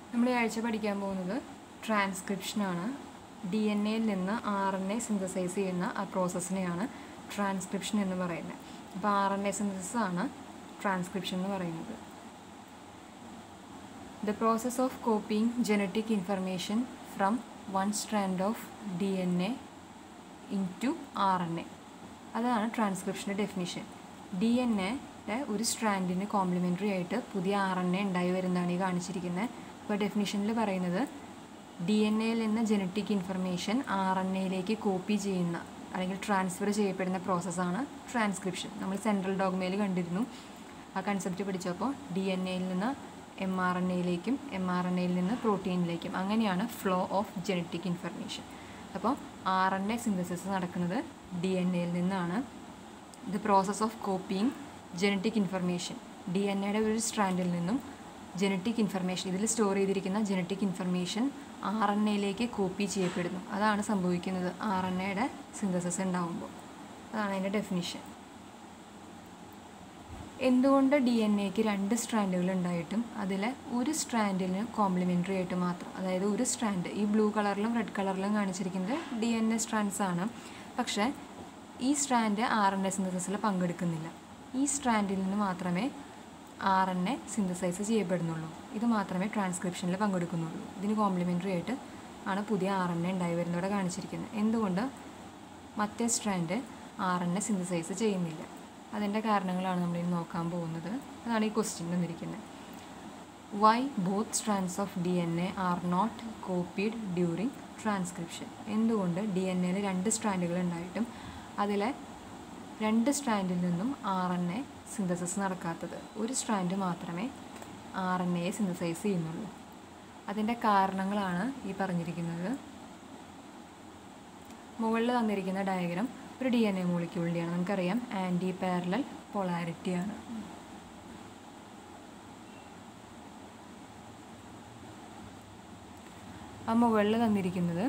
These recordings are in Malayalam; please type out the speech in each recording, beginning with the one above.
നമ്മൾ ഈ ആഴ്ച പഠിക്കാൻ പോകുന്നത് ട്രാൻസ്ക്രിപ്ഷനാണ് ഡി എൻ എയിൽ നിന്ന് ആർ എൻ എ സിന്തസൈസ് ചെയ്യുന്ന ആ പ്രോസസ്സിനെയാണ് ട്രാൻസ്ക്രിപ്ഷൻ എന്ന് പറയുന്നത് അപ്പോൾ ആർ എൻ എ സിന്തസിസ് ആണ് ട്രാൻസ്ക്രിപ്ഷൻ എന്ന് പറയുന്നത് the process of copying genetic information from one strand of D N A into R N A അതാണ് ട്രാൻസ്ക്രിപ്ഷൻ്റെ ഡെഫിനിഷൻ ഡി എൻ എയുടെ ഒരു സ്ട്രാൻഡിന് കോംപ്ലിമെൻ്ററി ആയിട്ട് പുതിയ ആർ എൻ എ ഉണ്ടായി വരുന്നതാണ് ഈ കാണിച്ചിരിക്കുന്നത് അപ്പോൾ ഡെഫിനിഷനിൽ പറയുന്നത് ഡി എൻ എയിൽ നിന്ന് ജനറ്റിക് ഇൻഫർമേഷൻ ആർ എൻ എയിലേക്ക് കോപ്പി ചെയ്യുന്ന അല്ലെങ്കിൽ ട്രാൻസ്ഫർ ചെയ്യപ്പെടുന്ന പ്രോസസ്സാണ് ട്രാൻസ്ക്രിപ്ഷൻ നമ്മൾ സെൻട്രൽ ഡോഗ്മയിൽ കണ്ടിരുന്നു ആ കൺസെപ്റ്റ് പഠിച്ചപ്പോൾ ഡി എൻ എയിൽ നിന്ന് എം ആർ എൻ എയിലേക്കും എം ആർ എൻ എയിൽ നിന്ന് പ്രോട്ടീനിലേക്കും അങ്ങനെയാണ് ഫ്ലോ ഓഫ് ജനറ്റിക് ഇൻഫർമേഷൻ അപ്പോൾ ആർ എൻ എ സിന്തസിസ് നടക്കുന്നത് ഡി എൻ എയിൽ നിന്നാണ് the process of copying genetic information D N എയുടെ ഒരു സ്ട്രാൻഡിൽ നിന്നും ജനറ്റിക് ഇൻഫർമേഷൻ ഇതിൽ സ്റ്റോർ ചെയ്തിരിക്കുന്ന ജനറ്റിക് ഇൻഫർമേഷൻ ആർ എൻ എയിലേക്ക് കോപ്പി ചെയ്യപ്പെടുന്നു അതാണ് സംഭവിക്കുന്നത് ആർ എൻ എയുടെ സിന്തസിസ് ഉണ്ടാകുമ്പോൾ അതാണ് അതിൻ്റെ ഡെഫിനിഷൻ എന്തുകൊണ്ട് ഡി എൻ എക്ക് രണ്ട് സ്ട്രാൻഡുകൾ ഉണ്ടായിട്ടും അതിൽ ഒരു സ്ട്രാൻഡിന് കോംപ്ലിമെൻ്ററി ആയിട്ട് മാത്രം അതായത് ഒരു സ്ട്രാൻഡ് ഈ ബ്ലൂ കളറിലും റെഡ് കളറിലും കാണിച്ചിരിക്കുന്നത് ഡി എൻ എ സ്ട്രാൻഡ്സ് ആണ് പക്ഷേ ഈ സ്ട്രാൻഡ് ആർ എൻ എ സിന്തസിസിൽ പങ്കെടുക്കുന്നില്ല ഈ സ്ട്രാൻഡിൽ നിന്ന് മാത്രമേ ആർ എൻ എ സിന്തസൈസ് ചെയ്യപ്പെടുന്നുള്ളൂ ഇത് മാത്രമേ ട്രാൻസ്ക്രിപ്ഷനിൽ പങ്കെടുക്കുന്നുള്ളൂ ഇതിന് കോംപ്ലിമെൻ്ററി ആയിട്ട് ആണ് പുതിയ ആർ എൻ എ ഉണ്ടായി വരുന്നവിടെ കാണിച്ചിരിക്കുന്നത് എന്തുകൊണ്ട് മറ്റേ strand R N A synthesize ചെയ്യുന്നില്ല അതിൻ്റെ കാരണങ്ങളാണ് നമ്മൾ ഇനി നോക്കാൻ പോകുന്നത് അതാണ് ഈ ക്വസ്റ്റ്യൻ തന്നിരിക്കുന്നത് why both strands of D N A are not copied during transcription എന്തുകൊണ്ട് ഡി എൻ എയിൽ രണ്ട് സ്ട്രാൻഡുകൾ ഉണ്ടായിട്ടും അതിലെ രണ്ട് സ്ട്രാൻഡിൽ നിന്നും ആർ എൻ എ സിന്തസിസ് നടക്കാത്തത് ഒരു സ്ട്രാൻഡ് മാത്രമേ ആർ എൻ എയെ സിന്തസൈസ് ചെയ്യുന്നുള്ളൂ അതിൻ്റെ കാരണങ്ങളാണ് ഈ പറഞ്ഞിരിക്കുന്നത് മുകളിൽ തന്നിരിക്കുന്ന ഡയഗ്രാം ഒരു ഡി എൻ എ മോളിക്യൂളിൻ്റെയാണ് നമുക്കറിയാം ആൻറ്റി പാരലൽ പൊളാരിറ്റിയാണ് ആ മുകളിൽ തന്നിരിക്കുന്നത്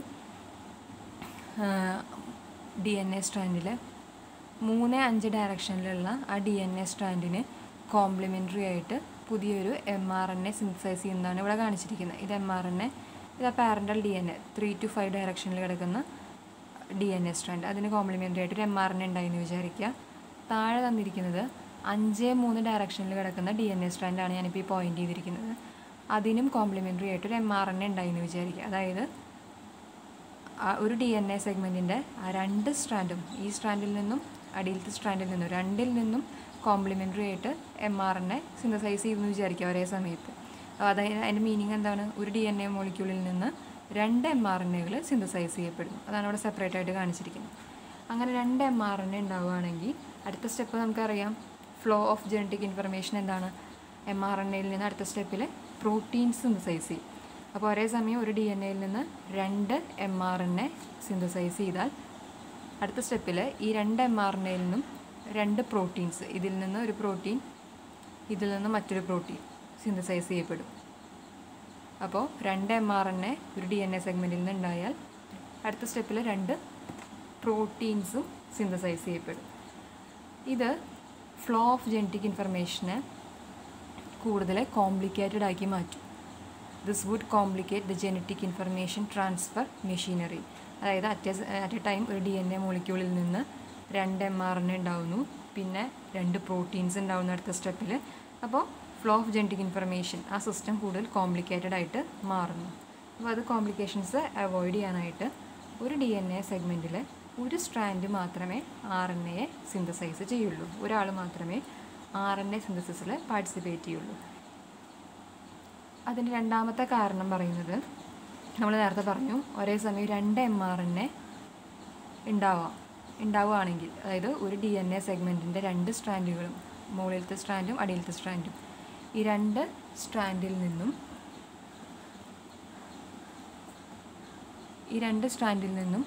ഡി എൻ എ സ്ട്രാൻഡിൽ മൂന്ന് അഞ്ച് ഡയറക്ഷനിലുള്ള ആ ഡി എൻ എ സ്ട്രാൻഡിന് കോംപ്ലിമെൻ്ററി ആയിട്ട് പുതിയൊരു M R N A synthesize ചെയ്യുന്നതാണ് ഇവിടെ കാണിച്ചിരിക്കുന്നത് ഇത് എം ആർ എൻ എ ഇത് parental D N A three to five ഡയറക്ഷനിൽ കിടക്കുന്ന ഡി എൻ എ സ്ട്രാൻഡ് അതിന് കോംപ്ലിമെൻ്ററി ആയിട്ട് ഒരു എം ആർ എൻ എ ഉണ്ടായെന്ന് വിചാരിക്കുക താഴെ തന്നിരിക്കുന്നത് അഞ്ച് മൂന്ന് ഡയറക്ഷനിൽ കിടക്കുന്ന ഡി എൻ എ സ്ട്രാൻഡാണ് ഞാനിപ്പോൾ ഈ പോയിൻ്റ് ചെയ്തിരിക്കുന്നത് അതിനും കോംപ്ലിമെൻ്ററി ആയിട്ട് ഒരു എം ആർ എൻ എ ഉണ്ടായെന്ന് വിചാരിക്കുക അതായത് ഒരു ഡി എൻ എ സെഗ്മെൻറ്റിൻ്റെ ആ രണ്ട് സ്ട്രാൻഡും ഈ സ്ട്രാൻഡിൽ നിന്നും അടിയിലത്തെ സ്ട്രാൻഡിൽ നിന്നും രണ്ടിൽ നിന്നും കോംപ്ലിമെൻ്ററി ആയിട്ട് M R N A synthesize ചെയ്തെന്ന് വിചാരിക്കുക ഒരേ സമയത്ത് അതായത് അതിൻ്റെ മീനിങ് എന്താണ് ഒരു ഡി എൻ എ മോളിക്യൂളിൽ നിന്ന് രണ്ട് എം ആർ എൻ എകൾ സിന്തസൈസ് ചെയ്യപ്പെടുന്നു അതാണ് അവിടെ സെപ്പറേറ്റ് ആയിട്ട് കാണിച്ചിരിക്കുന്നത് അങ്ങനെ രണ്ട് എം ആർ എൻ എ ഉണ്ടാവുകയാണെങ്കിൽ അടുത്ത സ്റ്റെപ്പ് നമുക്കറിയാം ഫ്ലോ ഓഫ് ജനറ്റിക് ഇൻഫർമേഷൻ എന്താണ് എം ആർ എൻ എയിൽ നിന്ന് അടുത്ത സ്റ്റെപ്പിൽ പ്രോട്ടീൻസ് സിന്തസൈസ് ചെയ്യും അപ്പോൾ ഒരേ സമയം ഒരു ഡി എൻ എയിൽ നിന്ന് രണ്ട് M R N A synthesize ചെയ്താൽ അടുത്ത സ്റ്റെപ്പിൽ ഈ രണ്ട് എം ആർ എൻ എയിൽ നിന്നും രണ്ട് പ്രോട്ടീൻസ് ഇതിൽ നിന്ന് ഒരു പ്രോട്ടീൻ ഇതിൽ നിന്ന് മറ്റൊരു പ്രോട്ടീൻ സിന്തസൈസ് ചെയ്യപ്പെടും അപ്പോൾ രണ്ട് എം ആർ എൻ എ ഒരു ഡി എൻ എ സെഗ്മെൻറ്റിൽ നിന്ന് ഉണ്ടായാൽ അടുത്ത സ്റ്റെപ്പിൽ രണ്ട് പ്രോട്ടീൻസും സിന്തസൈസ് ചെയ്യപ്പെടും ഇത് ഫ്ലോ ഓഫ് ജനറ്റിക് ഇൻഫർമേഷനെ കൂടുതൽ കോംപ്ലിക്കേറ്റഡ് ആക്കി മാറ്റും this would complicate the genetic information transfer machinery അതായത് അറ്റ് അറ്റ് എ ടൈം ഒരു ഡി എൻ എ മോളിക്യൂളിൽ നിന്ന് രണ്ട് എം ആർ എൻ എ ഉണ്ടാവുന്നു പിന്നെ രണ്ട് പ്രോട്ടീൻസ് ഉണ്ടാവുന്നു അടുത്ത സ്റ്റെപ്പിൽ അപ്പോൾ ഫ്ലോ ഓഫ് ജനറ്റിക് ഇൻഫർമേഷൻ ആ സിസ്റ്റം കൂടുതൽ കോംപ്ലിക്കേറ്റഡ് ആയിട്ട് മാറുന്നു അപ്പോൾ അത് കോംപ്ലിക്കേഷൻസ് അവോയ്ഡ് ചെയ്യാനായിട്ട് ഒരു ഡി എൻ എ സെഗ്മെൻറ്റിൽ ഒരു സ്ട്രാൻഡ് മാത്രമേ ആർ എൻ എയെ സിന്തസൈസ് ചെയ്യുള്ളൂ ഒരാൾ മാത്രമേ ആർ എൻ എ സിന്തസിസിൽ പാർട്ടിസിപ്പേറ്റ് ചെയ്യുള്ളൂ അതിൻ്റെ രണ്ടാമത്തെ കാരണം പറയുന്നത് നമ്മൾ നേരത്തെ പറഞ്ഞു ഒരേ സമയം രണ്ട് എം ആർ എൻ എ ഉണ്ടാവാം ഉണ്ടാവുകയാണെങ്കിൽ അതായത് ഒരു ഡി എൻ എ സെഗ്മെൻറ്റിൻ്റെ രണ്ട് സ്ട്രാൻഡുകളും മുകളിലത്തെ സ്ട്രാൻഡും അടിയിലത്തെ സ്ട്രാൻഡും ഈ രണ്ട് സ്ട്രാൻഡിൽ നിന്നും ഈ രണ്ട് സ്ട്രാൻഡിൽ നിന്നും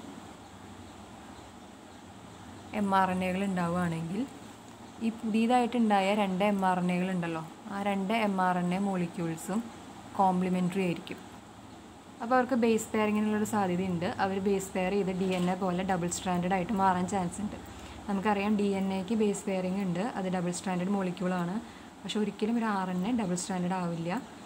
എം ആർ എൻ എകൾ ഉണ്ടാവുകയാണെങ്കിൽ ഈ പുതിയതായിട്ടുണ്ടായ രണ്ട് എം ആർ എൻ എകൾ ഉണ്ടല്ലോ ആ രണ്ട് എം ആർ എൻ എ മോളിക്യൂൾസും കോംപ്ലിമെൻ്ററി ആയിരിക്കും അപ്പോൾ അവർക്ക് ബേസ് പെയറിങ്ങിനുള്ളൊരു സാധ്യതയുണ്ട് അവർ ബേസ് പെയർ ചെയ്ത് ഡി എൻ എ പോലെ ഡബിൾ സ്റ്റാൻഡേർഡ് ആയിട്ട് മാറാൻ ചാൻസ് ഉണ്ട് നമുക്കറിയാം ഡി എൻ എക്ക് ബേസ് പെയറിംഗ് ഉണ്ട് അത് ഡബിൾ സ്റ്റാൻഡേർഡ് മോളിക്യൂളാണ് പക്ഷെ ഒരിക്കലും ഒരു R N A double standard ആവില്ല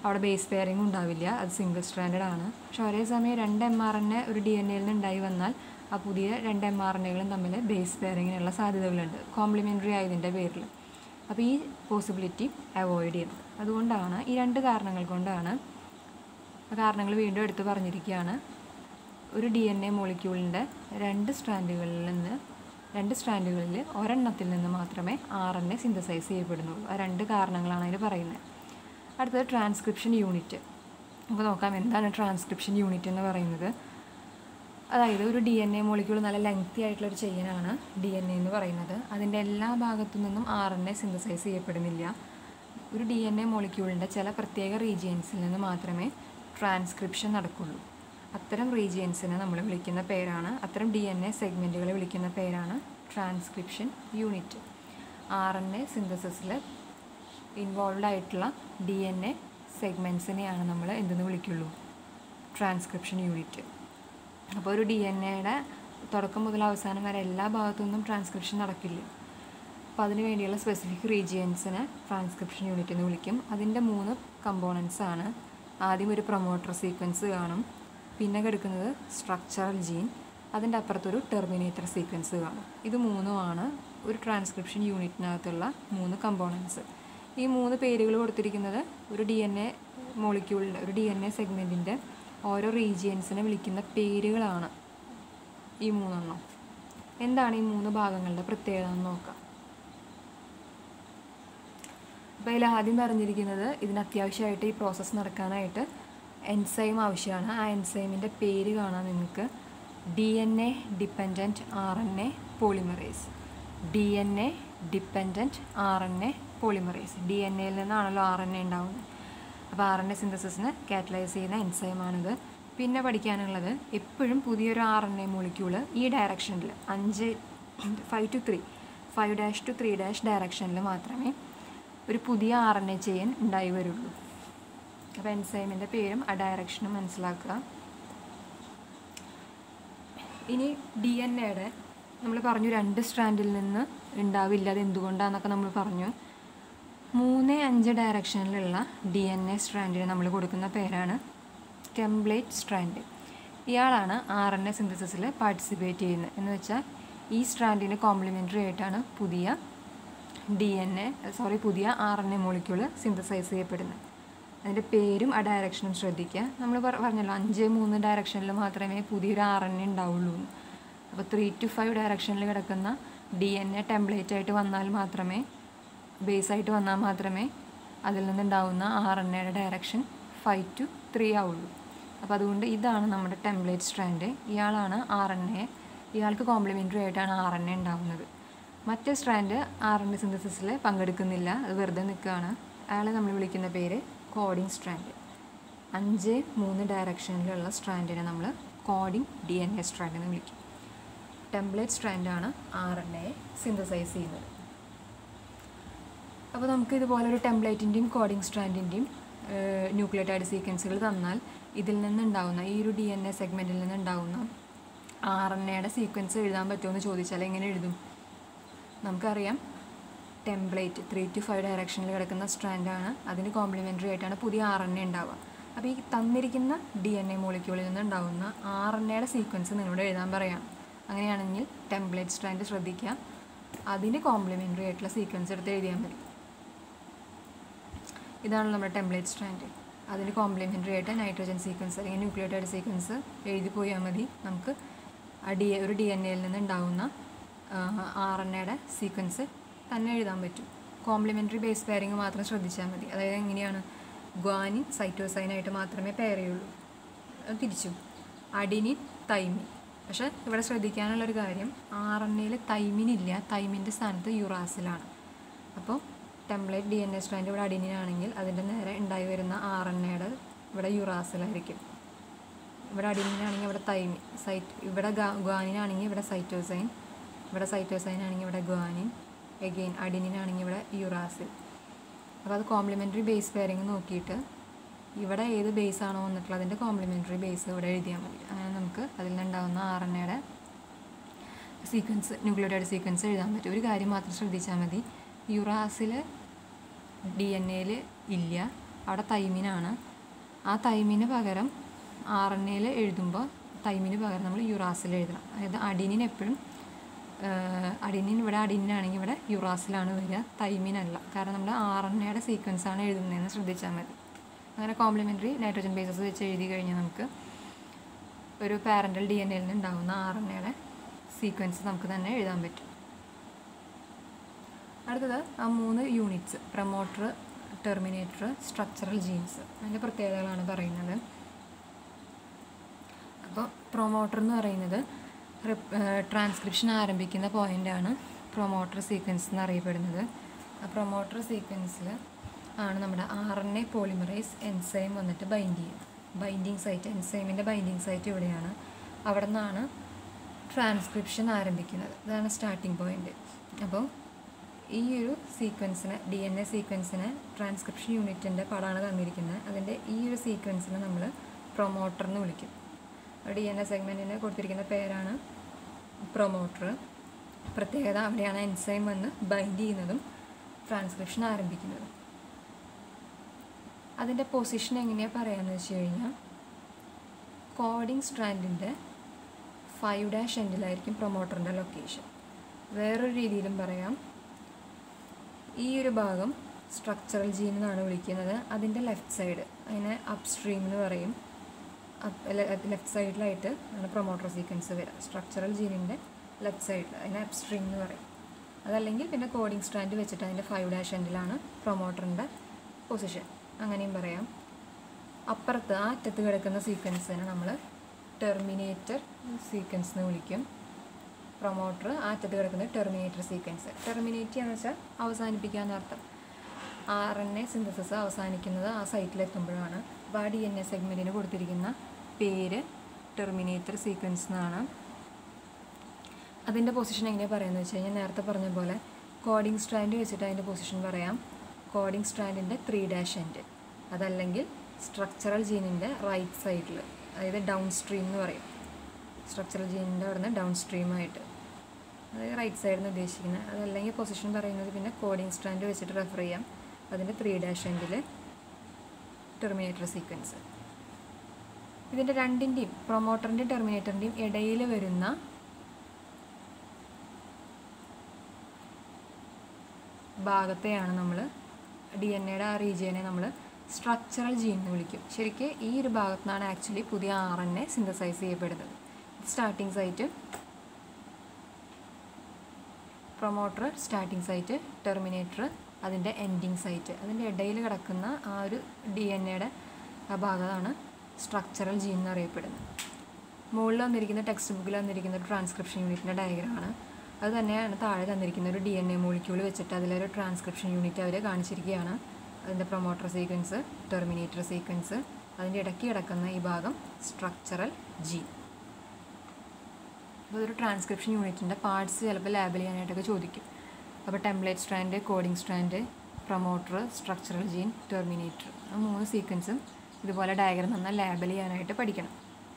അവിടെ ബേസ് പെയറിംഗ് ഉണ്ടാവില്ല അത് സിംഗിൾ സ്ട്രാൻഡഡ് ആണ് പക്ഷെ ഒരേ സമയം രണ്ട് എം ആർ എൻ എ ഒരു ഡി എൻ എയിൽ നിന്ന് ഉണ്ടായി വന്നാൽ ആ പുതിയ രണ്ട് എം ആർ എൻ എകളും തമ്മിൽ ബേസ് പെയറിങ്ങിനുള്ള സാധ്യതകളുണ്ട് കോംപ്ലിമെൻ്ററി ആയതിൻ്റെ പേരിൽ അപ്പോൾ ഈ പോസിബിലിറ്റി അവോയ്ഡ് ചെയ്യണം അതുകൊണ്ടാണ് ഈ രണ്ട് കാരണങ്ങൾ കൊണ്ടാണ് ആ കാരണങ്ങൾ വീണ്ടും എടുത്ത് പറഞ്ഞിരിക്കുകയാണ് ഒരു ഡി എൻ എ മോളിക്യൂളിൻ്റെ രണ്ട് സ്ട്രാൻഡുകളിൽ നിന്ന് രണ്ട് സ്ട്രാൻഡുകളിൽ ഒരെണ്ണത്തിൽ നിന്ന് മാത്രമേ ആർ എൻ എ സിന്തസൈസ് ചെയ്യപ്പെടുന്നുള്ളൂ ആ രണ്ട് കാരണങ്ങളാണ് അതിൽ പറയുന്നത് അടുത്തത് ട്രാൻസ്ക്രിപ്ഷൻ യൂണിറ്റ് നമുക്ക് നോക്കാം എന്താണ് ട്രാൻസ്ക്രിപ്ഷൻ യൂണിറ്റ് എന്ന് പറയുന്നത് അതായത് ഒരു ഡി എൻ എ മോളിക്യൂൾ നല്ല ലെങ്തി ആയിട്ടുള്ള ഒരു ചെയിനാണ് ഡി എൻ എ എന്ന് പറയുന്നത് അതിൻ്റെ എല്ലാ ഭാഗത്തു നിന്നും ആർ എൻ എ സിന്തസൈസ് ചെയ്യപ്പെടുന്നില്ല ഒരു ഡി എൻ എ മോളിക്യൂളിൻ്റെ ചില പ്രത്യേക റീജിയൻസിൽ നിന്ന് മാത്രമേ ട്രാൻസ്ക്രിപ്ഷൻ നടക്കുള്ളൂ അത്തരം റീജിയൻസിനെ നമ്മൾ വിളിക്കുന്ന പേരാണ് അത്തരം ഡി എൻ എ സെഗ്മെൻറ്റുകളെ വിളിക്കുന്ന പേരാണ് transcription unit R N A സിന്തസിസിൽ ഇൻവോൾവ് ആയിട്ടുള്ള ഡി എൻ എ സെഗ്മെൻസിനെയാണ് നമ്മൾ എന്തെന്ന് വിളിക്കുള്ളൂ ട്രാൻസ്ക്രിപ്ഷൻ യൂണിറ്റ് അപ്പോൾ ഒരു ഡി എൻ എയുടെ തുടക്കം മുതൽ അവസാനം വരെ എല്ലാ ഭാഗത്തു നിന്നും ട്രാൻസ്ക്രിപ്ഷൻ നടക്കില്ല അപ്പോൾ അതിന് വേണ്ടിയുള്ള സ്പെസിഫിക് റീജിയൻസിനെ ട്രാൻസ്ക്രിപ്ഷൻ യൂണിറ്റ് എന്ന് വിളിക്കും അതിൻ്റെ മൂന്ന് കമ്പോണൻസ് ആണ് ആദ്യം ഒരു പ്രൊമോട്ടർ സീക്വൻസ് കാണും പിന്നെ കിടക്കുന്നത് സ്ട്രക്ചറൽ ജീൻ അതിൻ്റെ അപ്പുറത്തൊരു ടെർമിനേറ്റർ സീക്വൻസ് കാണും ഇത് മൂന്നുമാണ് ഒരു ട്രാൻസ്ക്രിപ്ഷൻ യൂണിറ്റിനകത്തുള്ള മൂന്ന് കമ്പോണൻസ് ഈ മൂന്ന് പേരുകൾ കൊടുത്തിരിക്കുന്നത് ഒരു ഡി എൻ എ മോളിക്യൂളിൻ്റെ ഒരു ഡി എൻ എ സെഗ്മെൻറ്റിൻ്റെ ഓരോ റീജിയൻസിനെ വിളിക്കുന്ന പേരുകളാണ് ഈ മൂന്നെണ്ണം എന്താണ് ഈ മൂന്ന് ഭാഗങ്ങളുടെ പ്രത്യേകത എന്ന് നോക്കാം അപ്പോൾ ഇതിൽ ആദ്യം പറഞ്ഞിരിക്കുന്നത് ഇതിന് അത്യാവശ്യമായിട്ട് ഈ പ്രോസസ്സ് നടക്കാനായിട്ട് എൻസൈം ആവശ്യമാണ് ആ എൻസൈമിൻ്റെ പേര് കാണാൻ നിങ്ങൾക്ക് D N A dependent R N A polymerase D N A dependent R N A polymerase D N എയിൽ നിന്നാണല്ലോ ആർ എൻ എ ഉണ്ടാവുന്നത് അപ്പോൾ ആർ എൻ എ സിന്തസിസിന് കാറ്റലൈസ് ചെയ്യുന്ന എൻസൈമാണിത് പിന്നെ പഠിക്കാനുള്ളത് എപ്പോഴും പുതിയൊരു ആർ എൻ എ മോളിക്യൂള് ഈ ഡയറക്ഷനിൽ അഞ്ച് five to three five dash to three dash ഡയറക്ഷനിൽ മാത്രമേ ഒരു പുതിയ ആർ എൻ എ ചെയിൻ ഉണ്ടായി വരുള്ളൂ അപ്പോൾ എൻസൈമിൻ്റെ പേരും ആ ഡയറക്ഷനും മനസ്സിലാക്കുക ഇനി ഡി എൻ എയുടെ നമ്മൾ പറഞ്ഞു രണ്ട് സ്ട്രാൻഡിൽ നിന്ന് ഉണ്ടാവില്ല അത് എന്തുകൊണ്ടാണെന്നൊക്കെ നമ്മൾ പറഞ്ഞു മൂന്ന് അഞ്ച് ഡയറക്ഷനിലുള്ള ഡി എൻ എ സ്ട്രാൻഡിന് നമ്മൾ കൊടുക്കുന്ന പേരാണ് ടെംപ്ലേറ്റ് സ്ട്രാൻഡ് ഇയാളാണ് ആർ എൻ എ സിന്തസിസിൽ പാർട്ടിസിപ്പേറ്റ് ചെയ്യുന്നത് എന്ന് വെച്ചാൽ ഈ സ്ട്രാൻഡിന് കോംപ്ലിമെൻ്ററി ആയിട്ടാണ് പുതിയ ഡി എൻ എ സോറി പുതിയ R N A molecule synthesize ചെയ്യപ്പെടുന്നത് അതിൻ്റെ പേരും ആ ഡയറക്ഷനും ശ്രദ്ധിക്കുക നമ്മൾ പറഞ്ഞല്ലോ അഞ്ച് മൂന്ന് ഡയറക്ഷനിൽ മാത്രമേ പുതിയൊരു ആർ എൻ എ ഉണ്ടാവുള്ളൂ എന്ന് അപ്പോൾ ത്രീ ടു ഫൈവ് ഡയറക്ഷനിൽ കിടക്കുന്ന ഡി എൻ എ ടെംപ്ലേറ്റ് ആയിട്ട് വന്നാൽ മാത്രമേ ബേസ് ആയിട്ട് വന്നാൽ മാത്രമേ അതിൽ നിന്നുണ്ടാവുന്ന ആർ എൻ എയുടെ ഡയറക്ഷൻ ഫൈവ് ടു ത്രീ ആവുള്ളൂ അപ്പോൾ അതുകൊണ്ട് ഇതാണ് നമ്മുടെ ടെംപ്ലേറ്റ് സ്ട്രാൻഡ് ഇയാളാണ് ആർ എൻ എ ഇയാൾക്ക് കോംപ്ലിമെൻ്ററി ആയിട്ടാണ് ആർ എൻ എ ഉണ്ടാവുന്നത് മറ്റേ സ്ട്രാൻഡ് ആർ എൻ എ സിന്തസിസിൽ പങ്കെടുക്കുന്നില്ല അത് വെറുതെ നിൽക്കുകയാണ് അയാളെ നമ്മൾ വിളിക്കുന്ന പേര് കോഡിംഗ് സ്ട്രാൻഡ് അഞ്ച് മൂന്ന് ഡയറക്ഷനിലുള്ള സ്ട്രാൻഡിനെ നമ്മൾ coding D N A strand എന്ന് വിളിക്കും ടെംപ്ലേറ്റ് സ്ട്രാൻഡാണ് ആർ എൻ എ സിന്തസൈസ് ചെയ്യുന്നത് അപ്പോൾ നമുക്ക് ഇതുപോലെ ഒരു ടെംപ്ലേറ്റിൻ്റെയും കോഡിംഗ് സ്ട്രാൻഡിൻ്റെയും ന്യൂക്ലിയോടൈഡ് സീക്വൻസുകൾ തന്നാൽ ഇതിൽ നിന്നുണ്ടാവുന്ന ഈ ഒരു ഡി എൻ എ സെഗ്മെൻറ്റിൽ നിന്നുണ്ടാവുന്ന ആർ എൻ എയുടെ സീക്വൻസ് എഴുതാൻ പറ്റുമോ എന്ന് ചോദിച്ചാൽ എങ്ങനെ എഴുതും നമുക്കറിയാം ടെംപ്ലേറ്റ് ത്രീ ടു ഫൈവ് ഡയറക്ഷനിൽ കിടക്കുന്ന സ്ട്രാൻഡാണ് അതിന് കോംപ്ലിമെൻ്ററി ആയിട്ടാണ് പുതിയ ആർ എൻ എ ഉണ്ടാവുക അപ്പോൾ ഈ തന്നിരിക്കുന്ന ഡി എൻ എ മോളിക്യൂളിൽ നിന്ന് ഉണ്ടാവുന്ന ആർ എൻ എയുടെ സീക്വൻസ് നിങ്ങളോട് എഴുതാൻ പറയാം അങ്ങനെയാണെങ്കിൽ ടെംപ്ലേറ്റ് സ്ട്രാൻഡ് ശ്രദ്ധിക്കുക അതിന് കോംപ്ലിമെൻ്ററി ആയിട്ടുള്ള സീക്വൻസ് എടുത്ത് എഴുതിയാൽ മതി ഇതാണ് നമ്മുടെ ടെംപ്ലേറ്റ് സ്ട്രാൻഡ് അതിന് കോംപ്ലിമെൻ്ററി ആയിട്ട് നൈട്രജൻ സീക്വൻസ് അല്ലെങ്കിൽ ന്യൂക്ലിയോടൈഡ് സീക്വൻസ് എഴുതി പോയാൽ മതി നമുക്ക് ആ ഡി ഒരു ഡി എൻ എയിൽ നിന്ന് ഉണ്ടാവുന്ന ആർ എൻ എയുടെ സീക്വൻസ് തന്നെ എഴുതാൻ പറ്റും കോംപ്ലിമെൻ്ററി ബേസ് പെയറിങ് മാത്രം ശ്രദ്ധിച്ചാൽ മതി അതായത് എങ്ങനെയാണ് ഗ്വാനിൻ സൈറ്റോസൈനായിട്ട് മാത്രമേ പെയർ ചെയ്യുള്ളൂ അത് തിരിച്ചും അഡിനിൻ തൈമിൻ പക്ഷേ ഇവിടെ ശ്രദ്ധിക്കാനുള്ളൊരു കാര്യം ആർ എൻ എയിൽ തൈമിനില്ല തൈമിൻ്റെ സ്ഥാനത്ത് യുറാസിലാണ് അപ്പോൾ template D N A strand ഇവിടെ അഡിനിനാണെങ്കിൽ അതിൻ്റെ നേരെ ഉണ്ടായി വരുന്ന ആർ എൻ എയുടെ ഇവിടെ യുറാസിലായിരിക്കും ഇവിടെ അഡിനിനാണെങ്കിൽ ഇവിടെ തൈമിൻ സൈറ്റ് ഇവിടെ ഗ്വാനിനാണെങ്കിൽ ഇവിടെ സൈറ്റോസൈൻ ഇവിടെ സൈറ്റോസൈൻ ആണെങ്കിൽ ഇവിടെ ഗ്വാനിൻ എഗെയിൻ അഡിനിനാണെങ്കിൽ ഇവിടെ യുറാസിൽ അപ്പോൾ അത് കോംപ്ലിമെൻ്ററി ബേസ് പെയറിങ് നോക്കിയിട്ട് ഇവിടെ ഏത് ബേസ് ആണോ വന്നിട്ടുള്ളത് അതിൻ്റെ കോംപ്ലിമെൻ്ററി ബേസ് ഇവിടെ എഴുതിയാൽ മതി അങ്ങനെ നമുക്ക് അതിൽ നിന്നുണ്ടാകുന്ന ആർ എൻ എയുടെ സീക്വൻസ് ന്യൂക്ലിയോടൈഡ് സീക്വൻസ് എഴുതാൻ പറ്റും ഒരു കാര്യം മാത്രം ശ്രദ്ധിച്ചാൽ മതി യുറാസിൽ ഡി എൻ എയിൽ ഇല്ല അവിടെ തൈമിനാണ് ആ തൈമിന് പകരം ആർ എൻ എയിൽ എഴുതുമ്പോൾ തൈമിന് പകരം നമ്മൾ യുറാസിൽ എഴുതണം അതായത് അഡിനിൻ എപ്പോഴും അഡിനിൻ ഇവിടെ അഡിനാണെങ്കിൽ ഇവിടെ യുറാസിലാണ് വരിക തൈമിനല്ല കാരണം നമ്മൾ ആർ എൻ എയുടെ സീക്വൻസാണ് എഴുതുന്നതെന്ന് ശ്രദ്ധിച്ചാൽ മതി അങ്ങനെ കോംപ്ലിമെൻ്ററി നൈട്രോജൻ ബേസസ് വെച്ച് എഴുതി കഴിഞ്ഞാൽ നമുക്ക് ഒരു പാരൻ്റൽ ഡി എൻ എയിൽ നിന്ന് ഉണ്ടാകുന്ന ആർ എൻ എയുടെ സീക്വൻസ് നമുക്ക് തന്നെ എഴുതാൻ പറ്റും അടുത്തത് ആ മൂന്ന് units promoter terminator structural genes അതിൻ്റെ പ്രത്യേകതകളാണ് പറയുന്നത് അപ്പോൾ പ്രൊമോട്ടർ എന്ന് പറയുന്നത് ട്രാൻസ്ക്രിപ്ഷൻ ആരംഭിക്കുന്ന പോയിൻ്റാണ് പ്രൊമോട്ടർ സീക്വൻസ് എന്നറിയപ്പെടുന്നത് ആ പ്രൊമോട്ടർ സീക്വൻസിൽ ആണ് നമ്മുടെ R N A polymerase enzyme വന്നിട്ട് ബൈൻഡ് ചെയ്യും ബൈൻഡിങ് സൈറ്റ് എൻസൈമിൻ്റെ ബൈൻഡിങ് സൈറ്റ് ഇവിടെയാണ് അവിടെ നിന്നാണ് ട്രാൻസ്ക്രിപ്ഷൻ ആരംഭിക്കുന്നത് ഇതാണ് സ്റ്റാർട്ടിംഗ് പോയിൻ്റ് അപ്പോൾ ഈ ഒരു സീക്വൻസിന് ഡി എൻ എ സീക്വൻസിന് ട്രാൻസ്ക്രിപ്ഷൻ യൂണിറ്റിൻ്റെ പടമാണ് തന്നിരിക്കുന്നത് അതിൻ്റെ ഈ ഒരു സീക്വൻസിനെ നമ്മൾ പ്രൊമോട്ടർ എന്ന് വിളിക്കും ഡി എൻ എ സെഗ്മെൻറ്റിന് കൊടുത്തിരിക്കുന്ന പേരാണ് പ്രൊമോട്ടർ പ്രത്യേകത അവിടെയാണ് എൻസൈം വന്ന് ബൈൻഡ് ചെയ്യുന്നതും ട്രാൻസ്ക്രിപ്ഷൻ ആരംഭിക്കുന്നതും അതിൻ്റെ പൊസിഷൻ എങ്ങനെയാണ് പറയാമെന്ന് വെച്ച് കഴിഞ്ഞാൽ കോഡിംഗ് സ്ട്രാൻഡിൻ്റെ ഫൈവ് ഡാഷ് എൻഡിലായിരിക്കും പ്രൊമോട്ടറിൻ്റെ ലൊക്കേഷൻ വേറൊരു രീതിയിലും പറയാം ഈ ഒരു ഭാഗം സ്ട്രക്ചറൽ ജീൻ എന്നാണ് വിളിക്കുന്നത് അതിൻ്റെ ലെഫ്റ്റ് സൈഡ് അതിനെ അപ്സ്ട്രീം എന്ന് പറയും ലെഫ്റ്റ് സൈഡിലായിട്ട് ആണ് പ്രൊമോട്ടർ സീക്വൻസ് വരിക സ്ട്രക്ചറൽ ജീനിൻ്റെ ലെഫ്റ്റ് സൈഡിൽ അതിനെ അപ്സ്ട്രീം എന്ന് പറയും അതല്ലെങ്കിൽ പിന്നെ കോഡിംഗ് സ്റ്റാൻഡ് വെച്ചിട്ട് അതിൻ്റെ ഫൈവ് ഡാഷ് എൻഡിലാണ് പ്രൊമോട്ടറിൻ്റെ പൊസിഷൻ അങ്ങനെയും പറയാം അപ്പുറത്ത് ആ അറ്റത്ത് കിടക്കുന്ന സീക്വൻസിനെ നമ്മൾ ടെർമിനേറ്റർ സീക്വൻസ് എന്ന് വിളിക്കും പ്രൊമോട്ടർ ആ അറ്റത്ത് കിടക്കുന്ന ടെർമിനേറ്റർ സീക്വൻസ് ടെർമിനേറ്റ് എന്ന് വെച്ചാൽ അവസാനിപ്പിക്കുക എന്നർത്ഥം ആർ എൻ എ സിന്തസിസ് അവസാനിക്കുന്നത് ആ സൈറ്റിലെത്തുമ്പോഴാണ് അപ്പോൾ ആ ഡി എൻ എ സെഗ്മെൻറ്റിന് കൊടുത്തിരിക്കുന്ന പേര് ടെർമിനേറ്റർ സീക്വൻസ് എന്നാണ് അതിൻ്റെ പൊസിഷൻ എങ്ങനെയാണ് പറയുന്നത് വെച്ച് കഴിഞ്ഞാൽ നേരത്തെ പറഞ്ഞ പോലെ കോഡിംഗ് സ്ട്രാൻഡ് വെച്ചിട്ട് അതിൻ്റെ പൊസിഷൻ പറയാം കോഡിംഗ് സ്ട്രാൻഡിൻ്റെ ത്രീ ഡാഷ് എൻഡ് അതല്ലെങ്കിൽ സ്ട്രക്ചറൽ ജീനിൻ്റെ റൈറ്റ് സൈഡിൽ അതായത് ഡൗൺ സ്ട്രീം എന്ന് പറയും സ്ട്രക്ചറൽ ജീനിൻ്റെ അവിടെ നിന്ന് ഡൗൺ സ്ട്രീമായിട്ട് അതായത് റൈറ്റ് സൈഡിൽ നിന്ന് ഉദ്ദേശിക്കുന്നത് അതല്ലെങ്കിൽ പൊസിഷൻ പറയുന്നത് പിന്നെ കോഡിംഗ് സ്ട്രാൻഡ് വെച്ചിട്ട് റെഫർ ചെയ്യാം അതിൻ്റെ ത്രീ ഡാഷ് എൻഡിൽ ടെർമിനേറ്റർ സീക്വൻസ് ഇതിൻ്റെ രണ്ടിൻ്റെയും പ്രൊമോട്ടറിൻ്റെയും ടെർമിനേറ്ററിൻ്റെയും ഇടയിൽ വരുന്ന ഭാഗത്തെയാണ് നമ്മൾ ഡി എൻ എയുടെ ആ റീജിയനെ നമ്മൾ സ്ട്രക്ചറൽ ജീൻ എന്ന് വിളിക്കും ശരിക്കും ഈ ഒരു ഭാഗത്തു നിന്നാണ് ആക്ച്വലി പുതിയ ആർ എൻ എ സിന്തസൈസ് ചെയ്യപ്പെടുന്നത് starting site promoter starting site terminator അതിൻ്റെ എൻഡിങ് സൈറ്റ് അതിൻ്റെ ഇടയിൽ കിടക്കുന്ന ആ ഒരു ഡി എൻ എയുടെ ആ ഭാഗമാണ് സ്ട്രക്ചറൽ ജീൻ എന്നറിയപ്പെടുന്നത് മുകളിൽ വന്നിരിക്കുന്ന ടെക്സ്റ്റ് ബുക്കിൽ വന്നിരിക്കുന്ന ഒരു ട്രാൻസ്ക്രിപ്ഷൻ യൂണിറ്റിൻ്റെ ഡയഗ്രമാണ് അത് തന്നെയാണ് താഴെ തന്നിരിക്കുന്ന ഒരു ഡി എൻ എ മോളിക്യൂൾ വെച്ചിട്ട് അതിലൊരു ട്രാൻസ്ക്രിപ്ഷൻ യൂണിറ്റ് അവർ കാണിച്ചിരിക്കുകയാണ് അതിൻ്റെ പ്രൊമോട്ടർ സീക്വൻസ് ടെർമിനേറ്റർ സീക്വൻസ് അതിൻ്റെ ഇടയ്ക്ക് കിടക്കുന്ന ഈ ഭാഗം സ്ട്രക്ചറൽ ജീൻ അപ്പോൾ ഇതൊരു ട്രാൻസ്ക്രിപ്ഷൻ യൂണിറ്റിൻ്റെ പാർട്സ് ചിലപ്പോൾ ലാബിൽ ചെയ്യാനായിട്ടൊക്കെ ചോദിക്കും അപ്പോൾ template strand coding strand promoter structural gene terminator ആ മൂന്ന് സീക്വൻസും ഇതുപോലെ ഡയഗ്രം നന്നാൽ ലാബിൽ ചെയ്യാനായിട്ട് പഠിക്കണം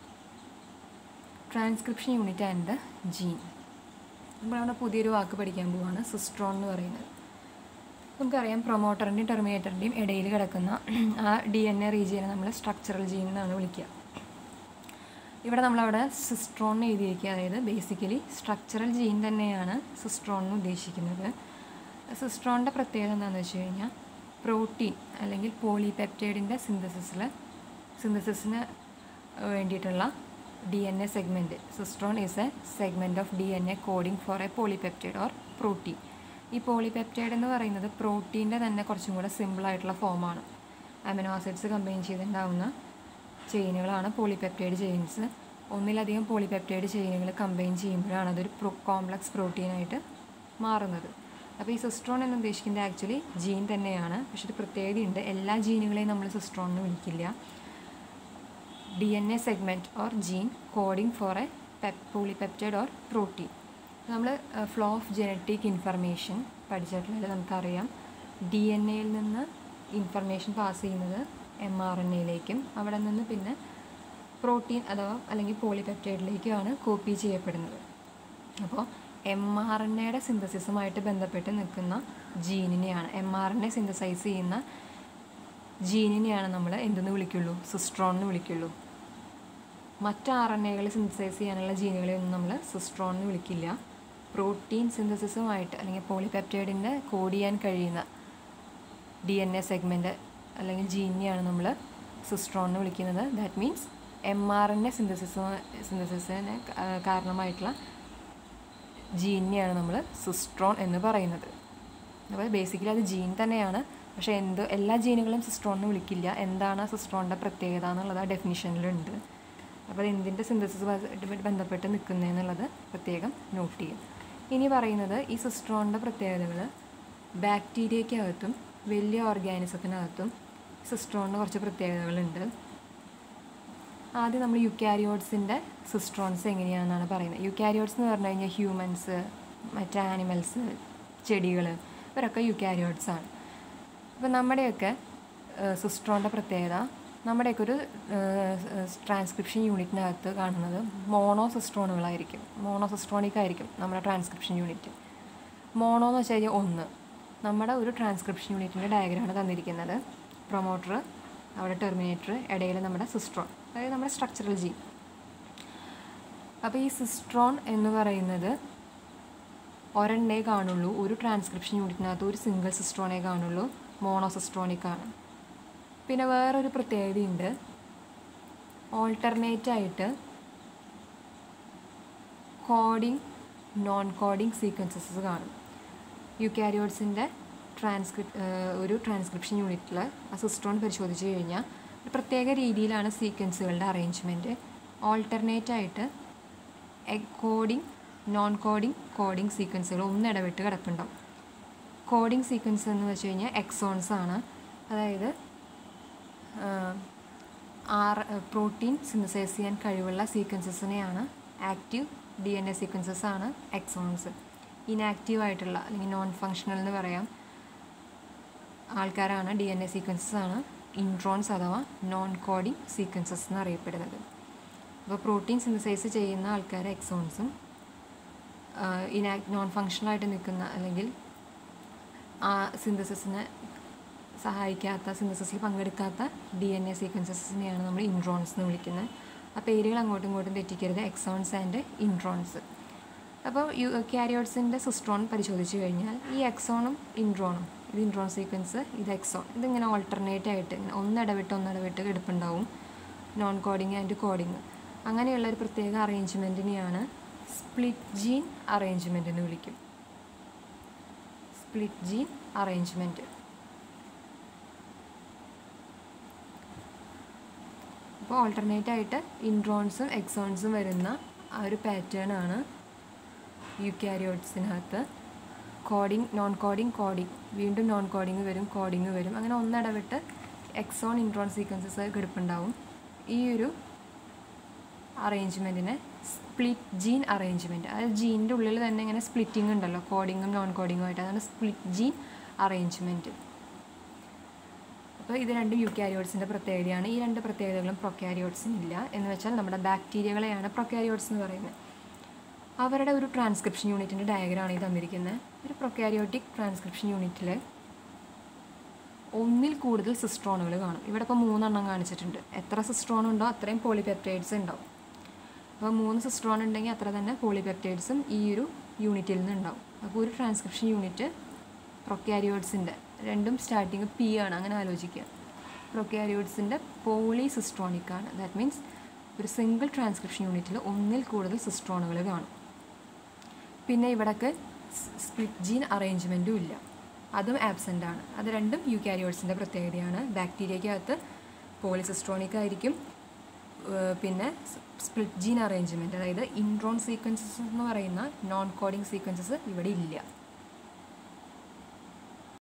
ട്രാൻസ്ക്രിപ്ഷൻ യൂണിറ്റ് ആൻഡ് ജീൻ നമ്മൾ അവിടെ പുതിയൊരു വാക്ക് പഠിക്കാൻ പോവാണ് സിസ്ട്രോൺ എന്ന് പറയുന്നത് നമുക്കറിയാം പ്രൊമോട്ടറിൻ്റെയും ടെർമിനേറ്ററിൻ്റെയും ഇടയിൽ കിടക്കുന്ന ആ ഡി എൻ എ റീജിയനെ നമ്മൾ സ്ട്രക്ചറൽ ജീൻ എന്നാണ് വിളിക്കുക ഇവിടെ നമ്മളവിടെ സിസ്ട്രോൺ എഴുതിയിരിക്കുക അതായത് ബേസിക്കലി സ്ട്രക്ചറൽ ജീൻ തന്നെയാണ് സിസ്ട്രോൺ എന്ന് ഉദ്ദേശിക്കുന്നത് സിസ്ട്രോണിൻ്റെ പ്രത്യേകത എന്താണെന്ന് വെച്ച് കഴിഞ്ഞാൽ പ്രോട്ടീൻ അല്ലെങ്കിൽ പോളിപെപ്റ്റൈഡിൻ്റെ സിന്തസിസിൽ സിന്തസിസിന് വേണ്ടിയിട്ടുള്ള D N A segment cistron is a segment of D N A coding for a polypeptide or protein ഈ പോളിപെപ്റ്റൈഡ് എന്ന് പറയുന്നത് പ്രോട്ടീൻ്റെ തന്നെ കുറച്ചും കൂടെ സിമ്പിളായിട്ടുള്ള ഫോമാണ് അമിനോ ആസിഡ്സ് കമ്പൈൻ ചെയ്തിട്ടുണ്ടാവുന്ന ചെയിനുകളാണ് പോളിപെപ്റ്റൈഡ് ചെയിൻസ് ഒന്നിലധികം പോളിപെപ്റ്റൈഡ് ചെയിനുകൾ കമ്പൈൻ ചെയ്യുമ്പോഴാണ് അതൊരു പ്രോ കോംപ്ലക്സ് പ്രോട്ടീനായിട്ട് മാറുന്നത് അപ്പോൾ ഈ സിസ്ട്രോൺ എന്ന് ഉദ്ദേശിക്കുന്നത് ആക്ച്വലി ജീൻ തന്നെയാണ് പക്ഷെ ഒരു പ്രത്യേകതയുണ്ട് എല്ലാ ജീനുകളെയും നമ്മൾ സിസ്ട്രോൺ എന്ന് വിളിക്കില്ല D N A segment or gene coding for a pep polypeptide or protein നമ്മൾ ഫ്ലോ ഓഫ് ജനറ്റിക് ഇൻഫർമേഷൻ പഠിച്ചിട്ടുള്ളത് നമുക്കറിയാം ഡി എൻ എയിൽ നിന്ന് ഇൻഫർമേഷൻ പാസ് ചെയ്യുന്നത് എം ആർ എൻ എയിലേക്കും അവിടെ നിന്ന് പിന്നെ പ്രോട്ടീൻ അഥവാ അല്ലെങ്കിൽ പോളിപെപ്റ്റൈഡിലേക്കുമാണ് കോപ്പി ചെയ്യപ്പെടുന്നത് അപ്പോൾ എം ആർ എൻ എയുടെ സിന്തസിസുമായിട്ട് ബന്ധപ്പെട്ട് നിൽക്കുന്ന ജീനിനെയാണ് M R N A synthesize ചെയ്യുന്ന ജീനിനെയാണ് നമ്മൾ എന്തെന്ന് വിളിക്കുള്ളൂ സിസ്ട്രോൺ എന്ന് വിളിക്കുള്ളൂ മറ്റ് ആർ എൻ എകൾ സിന്തസൈസ് ചെയ്യാനുള്ള ജീനുകളെ ഒന്നും നമ്മൾ സിസ്ട്രോൺ എന്ന് വിളിക്കില്ല പ്രോട്ടീൻ സിന്തസിസുമായിട്ട് അല്ലെങ്കിൽ പോളിപെപ്റ്റൈഡിൻ്റെ കോഡ് ചെയ്യാൻ കഴിയുന്ന ഡി എൻ എ സെഗ്മെൻറ്റ് അല്ലെങ്കിൽ ജീനിനെയാണ് നമ്മൾ സിസ്ട്രോൺ എന്ന് വിളിക്കുന്നത് that means M R N A synthesis സിന്തസിസിന് കാരണമായിട്ടുള്ള ജീനിനെയാണ് നമ്മൾ സിസ്ട്രോൺ എന്ന് പറയുന്നത് അപ്പോൾ ബേസിക്കലി അത് ജീൻ തന്നെയാണ് പക്ഷേ എന്ത് എല്ലാ ജീനുകളും സിസ്ട്രോൺ എന്ന് വിളിക്കില്ല എന്താണ് ആ സിസ്ട്രോണിൻ്റെ പ്രത്യേകത എന്നുള്ളത് ആ ഡെഫിനിഷനിലുണ്ട് അപ്പോൾ അത് എന്തിൻ്റെ സിന്തസിസ് ബന്ധപ്പെട്ട് നിൽക്കുന്നതെന്നുള്ളത് പ്രത്യേകം നോട്ട് ചെയ്യും ഇനി പറയുന്നത് ഈ സിസ്ട്രോണിൻ്റെ പ്രത്യേകതകൾ ബാക്ടീരിയക്കകത്തും വലിയ ഓർഗാനിസത്തിനകത്തും സിസ്ട്രോണിന് കുറച്ച് പ്രത്യേകതകളുണ്ട് ആദ്യം നമ്മൾ യുക്കാരിയോട്സിൻ്റെ സിസ്ട്രോൺസ് എങ്ങനെയാണെന്നാണ് പറയുന്നത് യുക്കാരിയോട്സ് എന്ന് പറഞ്ഞു കഴിഞ്ഞാൽ ഹ്യൂമൻസ് മറ്റ് ആനിമൽസ് ചെടികൾ ഇവരൊക്കെ യുക്കാരിയോട്സ് ആണ് അപ്പോൾ നമ്മുടെയൊക്കെ സിസ്ട്രോണിൻ്റെ പ്രത്യേകത നമ്മുടെയൊക്കെ ഒരു ട്രാൻസ്ക്രിപ്ഷൻ യൂണിറ്റിനകത്ത് കാണുന്നത് മോണോ സിസ്ട്രോണുകളായിരിക്കും മോണോ സിസ്ട്രോണിക് ആയിരിക്കും നമ്മുടെ ട്രാൻസ്ക്രിപ്ഷൻ യൂണിറ്റ് മോണോ എന്ന് വെച്ച് കഴിഞ്ഞാൽ ഒന്ന് നമ്മുടെ ഒരു ട്രാൻസ്ക്രിപ്ഷൻ യൂണിറ്റിൻ്റെ ഡയഗ്രാമാണ് തന്നിരിക്കുന്നത് പ്രൊമോട്ടർ അവിടെ ടെർമിനേറ്റർ ഇടയിൽ നമ്മുടെ സിസ്ട്രോൺ അതായത് നമ്മുടെ സ്ട്രക്ചറൽ ജീൻ അപ്പോൾ ഈ സിസ്ട്രോൺ എന്ന് പറയുന്നത് ഒരെണ്ണേ കാണുള്ളൂ ഒരു ട്രാൻസ്ക്രിപ്ഷൻ യൂണിറ്റിനകത്ത് ഒരു സിംഗിൾ സിസ്ട്രോണേ കാണുള്ളൂ മോണോസിസ്ട്രോണിക് ആണ് പിന്നെ വേറൊരു പ്രത്യേകതയുണ്ട് ഓൾട്ടർനേറ്റ് ആയിട്ട് കോഡിങ് നോൺ കോഡിങ് സീക്വൻസസ് കാണും യുക്കാരിയോട്സിൻ്റെ ട്രാൻസ്ക്രിപ് ഒരു ട്രാൻസ്ക്രിപ്ഷൻ യൂണിറ്റിൽ ആ സിസ്ട്രോൺ പരിശോധിച്ച് കഴിഞ്ഞാൽ ഒരു പ്രത്യേക രീതിയിലാണ് സീക്വൻസുകളുടെ അറേഞ്ച്മെൻറ്റ് ഓൾട്ടർനേറ്റ് ആയിട്ട് കോഡിങ് നോൺ കോഡിങ് കോഡിങ് സീക്വൻസുകൾ ഒന്ന് ഇടവിട്ട് കിടപ്പുണ്ടാവും കോഡിങ് സീക്വൻസ് എന്ന് വെച്ച് കഴിഞ്ഞാൽ എക്സോൺസ് ആണ് അതായത് ആർ പ്രോട്ടീൻ സിന്തസൈസ് ചെയ്യാൻ കഴിവുള്ള സീക്വൻസസിനെയാണ് active D N A sequences ആണ് എക്സോൺസ് ഇനാക്റ്റീവ് ആയിട്ടുള്ള അല്ലെങ്കിൽ നോൺ ഫങ്ഷണൽ എന്ന് പറയാം ആൾക്കാരാണ് ഡി എൻ എ സീക്വൻസസ് ആണ് ഇൻട്രോൺസ് അഥവാ നോൺ കോഡിങ് സീക്വൻസസ് എന്ന് അറിയപ്പെടുന്നത് അപ്പോൾ പ്രോട്ടീൻ സിന്തസൈസ് ചെയ്യുന്ന ആൾക്കാർ എക്സോൺസും ഇനാക്ട് നോൺ ഫങ്ഷണലായിട്ട് നിൽക്കുന്ന അല്ലെങ്കിൽ ആ സിന്തസിസിനെ സഹായിക്കാത്ത സിന്തസിസിൽ പങ്കെടുക്കാത്ത ഡി എൻ എ സീക്വൻസസിനെയാണ് നമ്മൾ ഇൻട്രോൺസ് എന്ന് വിളിക്കുന്നത് ആ പേരുകൾ അങ്ങോട്ടും ഇങ്ങോട്ടും തെറ്റിക്കരുത് എക്സോൺസ് ആൻഡ് ഇൻട്രോൺസ് അപ്പോൾ യു ക്യാരിയോട്സിൻ്റെ സിസ്ട്രോൺ പരിശോധിച്ച് കഴിഞ്ഞാൽ ഈ എക്സോണും ഇൻട്രോണും ഇത് ഇൻട്രോൺ സീക്വൻസ് ഇത് എക്സോൺ ഇതിങ്ങനെ ഓൾട്ടർനേറ്റ് ആയിട്ട് ഇങ്ങനെ ഒന്നിടവിട്ട് ഒന്നിടവിട്ട് കിടപ്പുണ്ടാവും നോൺ കോഡിങ് ആൻഡ് കോഡിങ് അങ്ങനെയുള്ള ഒരു പ്രത്യേക അറേഞ്ച്മെൻറ്റിനെയാണ് സ്പ്ലിറ്റ് ജീൻ അറേഞ്ച്മെൻറ്റ് എന്ന് വിളിക്കും സ്പ്ലിറ്റ് ജീൻ അറേഞ്ച്മെൻറ്റ് അപ്പോൾ ഓൾട്ടർനേറ്റ് ആയിട്ട് ഇൻട്രോൺസും എക്സോൺസും വരുന്ന ആ ഒരു പാറ്റേൺ ആണ് യുക്കാരിയോട്സിനകത്ത് കോഡിങ് നോൺ കോഡിങ് കോഡിങ് വീണ്ടും നോൺ കോഡിങ് വരും കോഡിങ് വരും അങ്ങനെ ഒന്നിടവിട്ട് എക്സോൺ ഇൻട്രോൺ സീക്വൻസസ് കിടപ്പുണ്ടാവും ഈ ഒരു അറേഞ്ച്മെൻറ്റിനെ സ്പ്ലിറ്റ് ജീൻ അറേഞ്ച്മെൻറ്റ് അതായത് ജീനിൻ്റെ ഉള്ളിൽ തന്നെ ഇങ്ങനെ സ്പ്ലിറ്റിംഗ് ഉണ്ടല്ലോ കോഡിങ്ങും നോൺ കോഡിങ്ങും ആയിട്ട് അതാണ് സ്പ്ലിറ്റ് ജീൻ അറേഞ്ച്മെൻറ്റ് അപ്പോൾ ഇത് രണ്ടും യുക്കാരിയോട്സിൻ്റെ പ്രത്യേകതയാണ് ഈ രണ്ട് പ്രത്യേകതകളും പ്രൊക്കാരിയോട്സിന് ഇല്ല എന്ന് വെച്ചാൽ നമ്മുടെ ബാക്ടീരിയകളെയാണ് പ്രൊക്കാരിയോട്സ് എന്ന് പറയുന്നത് അവരുടെ ഒരു ട്രാൻസ്ക്രിപ്ഷൻ യൂണിറ്റിൻ്റെ ഡയഗ്രാമാണ് ഈ തന്നിരിക്കുന്നത് ഒരു പ്രൊക്കാരിയോട്ടിക് ട്രാൻസ്ക്രിപ്ഷൻ യൂണിറ്റിൽ ഒന്നിൽ കൂടുതൽ സിസ്ട്രോണുകൾ കാണും ഇവിടെ ഇപ്പോൾ മൂന്നെണ്ണം കാണിച്ചിട്ടുണ്ട് എത്ര സിസ്ട്രോൺ ഉണ്ടോ അത്രയും പോളിപെപ്റ്റൈഡ്സ് ഉണ്ടാവും അപ്പോൾ മൂന്ന് സിസ്ട്രോൺ ഉണ്ടെങ്കിൽ അത്ര തന്നെ പോളിപെപ്റ്റൈഡ്സും ഈ ഒരു യൂണിറ്റിൽ നിന്ന് ഉണ്ടാവും അപ്പോൾ ഒരു ട്രാൻസ്ക്രിപ്ഷൻ യൂണിറ്റ് പ്രൊക്കാരിയോട്സിൻ്റെ രണ്ടും സ്റ്റാർട്ടിങ് പി ആണ് അങ്ങനെ ആലോചിക്കുക പ്രൊക്കാരിയോട്സിൻ്റെ പോളി സിസ്ട്രോണിക് ആണ് ദാറ്റ് മീൻസ് ഒരു സിംഗിൾ ട്രാൻസ്ക്രിപ്ഷൻ യൂണിറ്റിൽ ഒന്നിൽ കൂടുതൽ സിസ്ട്രോണുകൾ കാണും പിന്നെ ഇവിടേക്ക് സ്പ്ലിറ്റ് ജീൻ അറേഞ്ച്മെൻറ്റും ഇല്ല അതും ആബ്സെൻ്റ് ആണ് അത് രണ്ടും യുക്കാരിയോട്സിൻ്റെ പ്രത്യേകതയാണ് ബാക്ടീരിയക്കകത്ത് പോളിസിസ്ട്രോണിക് ആയിരിക്കും പിന്നെ സ്പ്ലിറ്റ് ജീൻ അറേഞ്ച്മെൻറ്റ് അതായത് ഇൻട്രോൺ സീക്വൻസസ് എന്ന് പറയുന്ന നോൺ കോഡിംഗ് സീക്വൻസസ് ഇവിടെ ഇല്ല